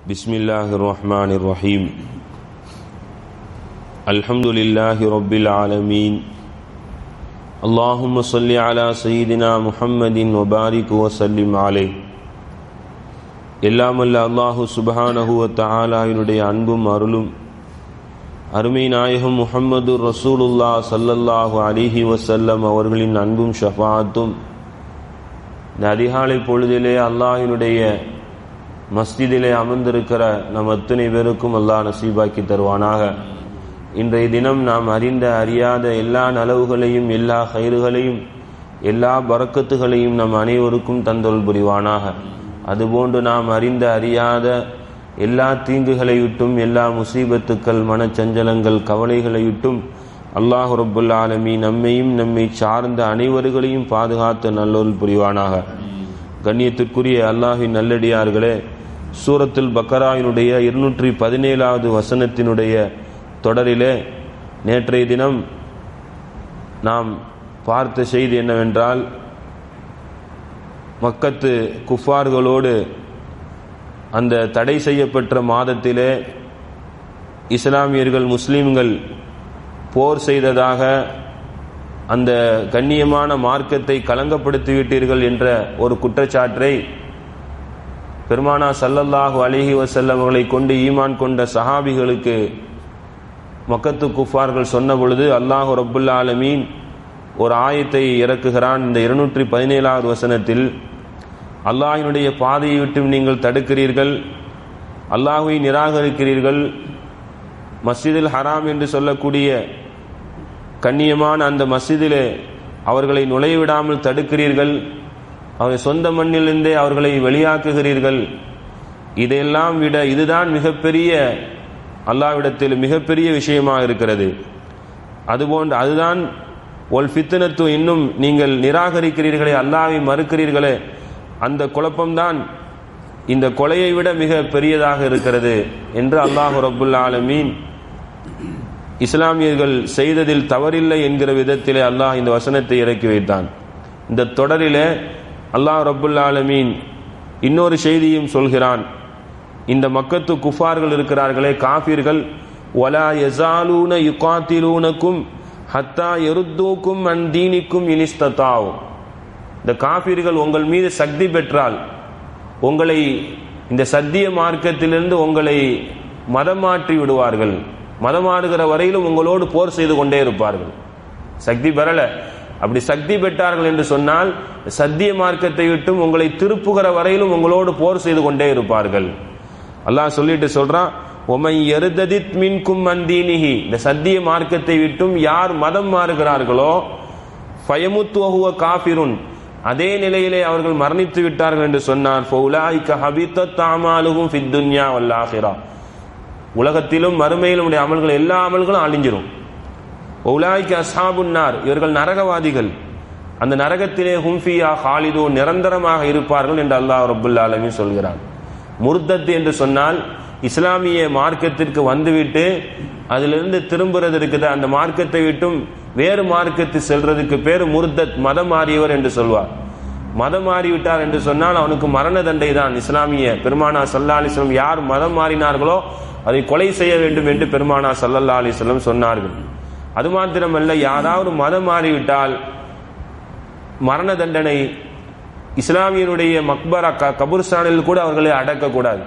بسم الله الرحمن الرحيم الحمد لله رب العالمين اللهم صل على سيدنا محمد وبارك وسلم عليه எல்லாம் அல்ல அல்லாஹு சுபஹானஹு தஆலாவினுடைய அன்பும் அருளும் அருமை நாயகம் முஹம்மது ரசூலுல்லா சல்லல்லாஹு அலிஹி வசல்லம் அவர்களின் அன்பும் ஷஃபாத்தும் இந்த அதிகாலை பொழுதிலே அல்லாஹினுடைய மஸ்ஜிதிலே அமர்ந்திருக்கிற நம் அத்தனை பேருக்கும் அல்லாஹ் நசீபாக்கி தருவானாக இன்றைய தினம் நாம் அறிந்த அறியாத எல்லா நலவுகளையும் எல்லா கயிறுகளையும் எல்லா பறக்கத்துகளையும் நம் அனைவருக்கும் தந்தொல் புரிவானாக அதுபோன்று நாம் அறிந்த அறியாத எல்லா தீங்குகளை விட்டும் எல்லா முசீபத்துக்கள் மனச்சஞ்சலங்கள் கவலைகளை விட்டும் அல்லாஹ் ரப்புல் ஆலமி நம்மையும் நம்மை சார்ந்த அனைவர்களையும் பாதுகாத்து நல்லொருள் புரிவானாக கண்ணியத்திற்குரிய அல்லாஹின் நல்லடியார்களே சூரத்துல் பக்கராவினுடைய இருநூற்றி பதினேழாவது வசனத்தினுடைய தொடரிலே நேற்றைய தினம் நாம் பார்த்த செய்தி என்னவென்றால் மக்கத்து குஃபார்களோடு அந்த தடை செய்யப்பட்ட மாதத்திலே இஸ்லாமியர்கள் முஸ்லீம்கள் போர் செய்ததாக அந்த கண்ணியமான மார்க்கத்தை கலங்கப்படுத்திவிட்டீர்கள் என்ற ஒரு குற்றச்சாட்டை பெருமானா சல்லல்லாஹு அலிஹி வசல்லம் அவர்களை கொண்டு ஈமான் கொண்ட சஹாபிகளுக்கு மக்கத்து குஃபார்கள் சொன்ன பொழுது அல்லாஹு ரப்புல்லா ஆலமீன் ஒரு ஆயத்தை இறக்குகிறான் இந்த இருநூற்றி பதினேழாவது வசனத்தில் அல்லாஹினுடைய பாதையை விட்டு நீங்கள் தடுக்கிறீர்கள் அல்லாஹுவை நிராகரிக்கிறீர்கள் மஸ்ஜிதில் ஹராம் என்று சொல்லக்கூடிய கண்ணியமான அந்த மஸ்ஜிதிலே அவர்களை நுழைவிடாமல் தடுக்கிறீர்கள் அவர்கள் சொந்த மண்ணிலிருந்தே அவர்களை வெளியாக்குகிறீர்கள் இதையெல்லாம் விட இதுதான் மிகப்பெரிய அல்லாவிடத்தில் மிகப்பெரிய விஷயமாக இருக்கிறது அதுபோன்று அதுதான் ஒல் ஃபித்தனத்து இன்னும் நீங்கள் நிராகரிக்கிறீர்களே அல்லாவை மறுக்கிறீர்களே அந்த குழப்பம்தான் இந்த கொலையை விட மிக பெரியதாக இருக்கிறது என்று அல்லாஹு ரபுல் ஆலமீன் இஸ்லாமியர்கள் செய்ததில் தவறில்லை என்கிற விதத்திலே அல்லாஹ் இந்த வசனத்தை இறக்கி வைத்தான் இந்த தொடரிலே அல்லாஹ் ரபுல் ஆலமீன் இன்னொரு செய்தியும் சொல்கிறான் இந்த மக்கத்து குஃபார்கள் இருக்கிறார்களே காஃபிர்கள் ஒலா எசாலூன யுகாத்திலூனக்கும் ஹத்தா எருத்தூக்கும் அந்தீனிக்கும் இனிஸ்தத்தாவும் இந்த காஃபிர்கள் உங்கள் மீது சக்தி பெற்றால் உங்களை இந்த சத்திய மார்க்கத்திலிருந்து உங்களை மதம் மாற்றி விடுவார்கள் மதம் மாறுகிற வரையிலும் உங்களோடு போர் செய்து கொண்டே இருப்பார்கள் சக்தி பெறல அப்படி சக்தி பெற்றார்கள் என்று சொன்னால் சத்திய மார்க்கத்தை விட்டும் உங்களை திருப்புகிற வரையிலும் உங்களோடு போர் செய்து கொண்டே இருப்பார்கள் அல்லாஹ் சொல்லிட்டு சொல்றான் ஒமை எருததித் மின்கும் மந்தீனிகி இந்த சத்திய மார்க்கத்தை விட்டும் யார் மதம் மாறுகிறார்களோ ஃபயமுத்துவஹுவ காபிருன் அதே நிலையிலே அவர்கள் மரணித்து விட்டார்கள் என்று சொன்னார் ஃபௌலாய்க ஹபித்த தாமாலுகும் ஃபித்துன்யா வல்லாஹிரா உலகத்திலும் மறுமையிலும் உடைய அமல்கள் எல்லா அமல்களும் அழிஞ்சிரும் ஒலாய்க்கு அசாபுன்னார் இவர்கள் நரகவாதிகள் அந்த நரகத்திலே ஹும்ஃபியா ஹாலிதோ நிரந்தரமாக இருப்பார்கள் என்று அல்லாஹ் ரபுல்லா அலமி சொல்கிறார் முர்தத் என்று சொன்னால் இஸ்லாமிய மார்க்கத்திற்கு வந்துவிட்டு அதிலிருந்து திரும்புறது இருக்குது அந்த மார்க்கத்தை விட்டும் வேறு மார்க்கத்து செல்றதுக்கு பேர் முர்தத் மதம் மாறியவர் என்று சொல்வார் மதம் மாறிவிட்டார் என்று சொன்னால் அவனுக்கு மரண தண்டை தான் இஸ்லாமிய பெருமானா சல்லா அலிஸ்லம் யார் மதம் மாறினார்களோ அதை கொலை செய்ய வேண்டும் என்று பெருமானா சல்லல்லா அலிஸ்லம் சொன்னார்கள் அது மாத்திரமல்ல யாராவது மதம் மாறிவிட்டால் மரண தண்டனை இஸ்லாமியனுடைய மக்பரா கபுர்ஸ்தானில் கூட அவர்களை அடக்கக்கூடாது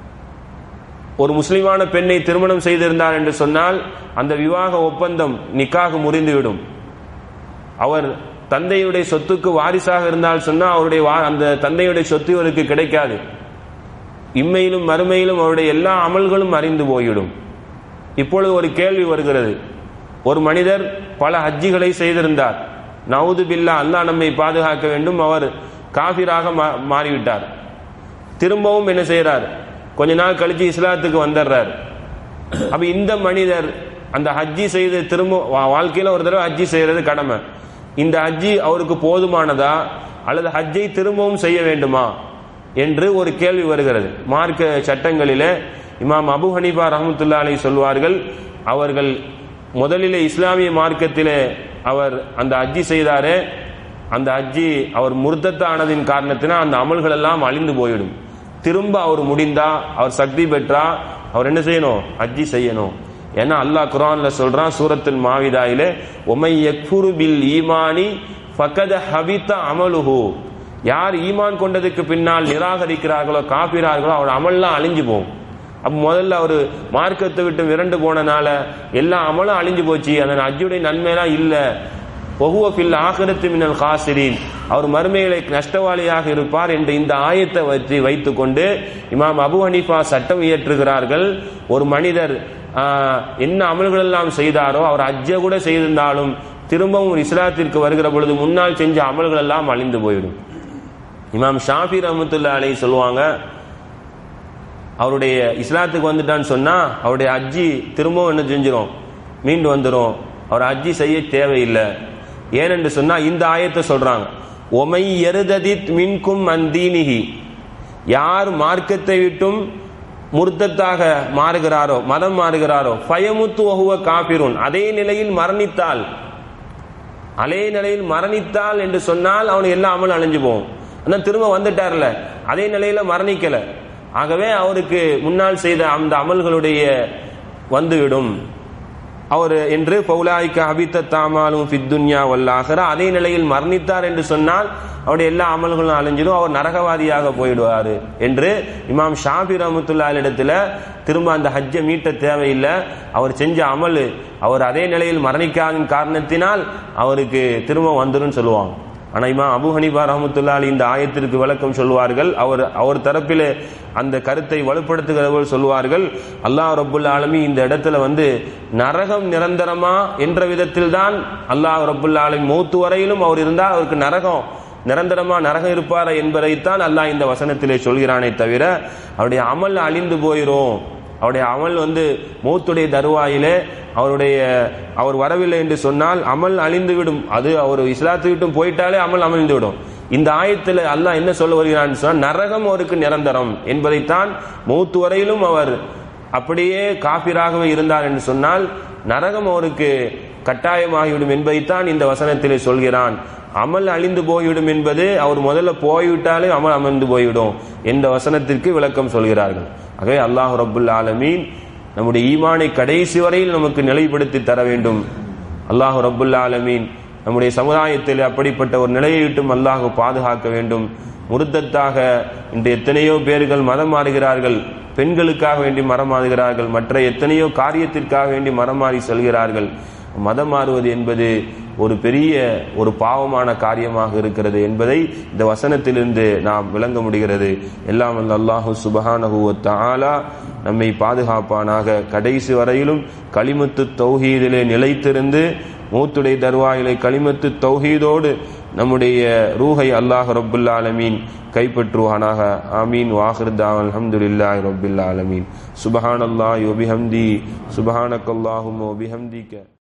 ஒரு முஸ்லிமான பெண்ணை திருமணம் செய்திருந்தார் என்று சொன்னால் அந்த விவாக ஒப்பந்தம் நிக்காக முறிந்துவிடும் அவர் தந்தையுடைய சொத்துக்கு வாரிசாக இருந்தால் சொன்னால் அவருடைய அந்த தந்தையுடைய சொத்து இவருக்கு கிடைக்காது இம்மையிலும் மறுமையிலும் அவருடைய எல்லா அமல்களும் அறிந்து போய்விடும் இப்பொழுது ஒரு கேள்வி வருகிறது ஒரு மனிதர் பல ஹஜ்ஜிகளை செய்திருந்தார் நவுது பில்லா அல்லாஹ் நம்மை பாதுகாக்க வேண்டும் அவர் காபிராக மாறிவிட்டார் திரும்பவும் என்ன செய்யறார் கொஞ்ச நாள் கழிச்சு இஸ்லாத்துக்கு வந்துடுறார் அப்ப இந்த மனிதர் அந்த ஹஜ்ஜி செய்து திரும்ப வாழ்க்கையில ஒரு தடவை ஹஜ்ஜி செய்யறது கடமை இந்த ஹஜ்ஜி அவருக்கு போதுமானதா அல்லது ஹஜ்ஜை திரும்பவும் செய்ய வேண்டுமா என்று ஒரு கேள்வி வருகிறது மார்க்க சட்டங்களிலே இமாம் அபு ஹனீஃபா ரஹமத்துல்லா அலி சொல்வார்கள் அவர்கள் முதலிலே இஸ்லாமிய மார்க்கத்திலே அவர் அந்த ஹஜ்ஜி செய்தாரே அந்த ஹஜ்ஜி அவர் முர்த்தத்தானதின் காரணத்தினால் அந்த அமல்கள் எல்லாம் அழிந்து போயிடும் திரும்ப அவர் முடிந்தா அவர் சக்தி பெற்றா அவர் என்ன செய்யணும் ஹஜ்ஜி செய்யணும் ஏன்னா அல்லாஹ் குரான்ல சொல்றான் சூரத்துல் மாவிதாயிலே ஒமை யக்ஃபுரு பில் ஈமானி ஃபகத ஹபித்த அமலுஹு யார் ஈமான் கொண்டதுக்கு பின்னால் நிராகரிக்கிறார்களோ காப்பிறார்களோ அவர் அமல்லாம் அழிஞ்சு போகும் அப்ப முதல்ல அவர் மார்க்கத்தை விட்டு விரண்டு போனனால எல்லா அமலும் அழிஞ்சு போச்சு அந்த அஜுடைய நன்மையெல்லாம் இல்ல ஒகுவ ஃபில் ஆகிரத்து மின்னல் காசிரின் அவர் மறுமையில நஷ்டவாளியாக இருப்பார் என்று இந்த ஆயத்தை வச்சு வைத்துக்கொண்டு இமாம் அபு ஹனீஃபா சட்டம் இயற்றுகிறார்கள் ஒரு மனிதர் ஆஹ், என்ன அமல்கள் எல்லாம் செய்தாரோ அவர் அஜ்ஜ கூட செய்திருந்தாலும் திரும்பவும் இஸ்லாத்திற்கு வருகிற பொழுது முன்னால் செஞ்ச அமல்கள் எல்லாம் அழிந்து போயிடும் இமாம் ஷாஃபி ரஹமத்துல்லா அலை சொல்லுவாங்க அவருடைய இஸ்லாத்துக்கு வந்துட்டான்னு சொன்னா அவருடைய அஜ்ஜி திரும்பவும் என்ன செஞ்சிரும் மீண்டு வந்துரும் அவர் அஜ்ஜி செய்ய தேவையில்லை ஏனென்று சொன்னா இந்த ஆயத்தை சொல்றாங்க ஒமை எருததித் மின்கும் அந்தீனிகி யார் மார்க்கத்தை விட்டும் முர்த்தத்தாக மாறுகிறாரோ மதம் மாறுகிறாரோ பயமுத்து ஒகுவ காபிருன் அதே நிலையில் மரணித்தால் அதே நிலையில் மரணித்தால் என்று சொன்னால் அவனுக்கு எல்லா அமலும் அழிஞ்சு போகும் ஆனா திரும்ப வந்துட்டார்ல அதே நிலையில மரணிக்கல ஆகவே அவருக்கு முன்னால் செய்த அந்த அமல்களுடைய வந்துவிடும் அவர் என்று பௌலாய்க்க அபித்த தாமாலும் ஃபித்துன்யா வல்லாகிற அதே நிலையில் மரணித்தார் என்று சொன்னால் அவருடைய எல்லா அமல்களும் அழிஞ்சிடும் அவர் நரகவாதியாக போயிடுவார் என்று இமாம் ஷாபி ரஹமத்துல்லாலிடத்துல திரும்ப அந்த ஹஜ்ஜை மீட்ட தேவையில்லை அவர் செஞ்ச அமல் அவர் அதே நிலையில் மரணிக்காத காரணத்தினால் அவருக்கு திரும்ப வந்துடும் சொல்லுவாங்க ஆனா இமாம் அபு ஹனிபா ரஹமத்துல்லா அலி இந்த ஆயத்திற்கு விளக்கம் சொல்வார்கள் அவர் அவர் தரப்பிலே அந்த கருத்தை வலுப்படுத்துகிறவர்கள் சொல்வார்கள் அல்லாஹ் ரப்புல் ஆலமி இந்த இடத்துல வந்து நரகம் நிரந்தரமா என்ற விதத்தில் தான் அல்லாஹ் ரப்புல் ஆலமி மூத்து வரையிலும் அவர் இருந்தால் அவருக்கு நரகம் நிரந்தரமா நரகம் இருப்பாரா என்பதைத்தான் அல்லாஹ் இந்த வசனத்திலே சொல்கிறானே தவிர அவருடைய அமல் அழிந்து போயிரும் அவருடைய அமல் வந்து மூத்துடைய தருவாயிலே அவருடைய அவர் வரவில்லை என்று சொன்னால் அமல் அழிந்து விடும் அது அவர் இஸ்லாத்து விட்டும் போயிட்டாலே அமல் அமிழ்ந்து விடும் இந்த ஆயத்தில் அல்லாஹ் என்ன சொல்ல வருகிறான்னு சொன்னால் நரகம் அவருக்கு நிரந்தரம் என்பதைத்தான் மூத்து வரையிலும் அவர் அப்படியே காபிராகவே இருந்தார் என்று சொன்னால் நரகம் அவருக்கு கட்டாயமாகிவிடும் என்பதைத்தான் இந்த வசனத்திலே சொல்கிறான் அமல் அழிந்து போய்விடும் என்பது அவர் முதல்ல போய்விட்டாலே அமல் அமர்ந்து போய்விடும் என்ற வசனத்திற்கு விளக்கம் சொல்கிறார்கள் ஆகவே அல்லாஹ் ரப்புல் ஆலமீன் நம்முடைய ஈமானை கடைசி வரையில் நமக்கு நிலைப்படுத்தி தர வேண்டும் அல்லாஹ் ரப்புல் ஆலமீன் நம்முடைய சமுதாயத்தில் அப்படிப்பட்ட ஒரு நிலையை விட்டும் அல்லாஹ் பாதுகாக்க வேண்டும் முருத்தத்தாக இன்று எத்தனையோ பேர்கள் மதம் மாறுகிறார்கள் பெண்களுக்காக வேண்டி மரம் மாறுகிறார்கள் மற்ற எத்தனையோ காரியத்திற்காக வேண்டி மரம் மாறி செல்கிறார்கள் மதம் மாறுவது என்பது ஒரு பெரிய ஒரு பாவமான காரியமாக இருக்கிறது என்பதை இந்த வசனத்திலிருந்து நாம் விளங்க முடிகிறது எல்லாம் வல்ல அல்லாஹு சுபஹானஹு வ தஆலா நம்மை பாதுகாப்பானாக கடைசி வரையிலும் களிமத்து தௌஹீதிலே நிலைத்திருந்து மூத்துடைய தர்வாயிலே களிமத்து தௌஹீதோடு நம்முடைய ரூஹை அல்லாஹ் ரப்புல் ஆலமீன் கைப்பற்றுவானாக ஆமீன் வாஹிர் தாவ் அல்ஹம்துலில்லாஹி ரப்பில் ஆலமீன் சுபஹானல்லாஹி வபிஹம்தி சுபஹானக்கல்லாஹும்ம வபிஹம்திக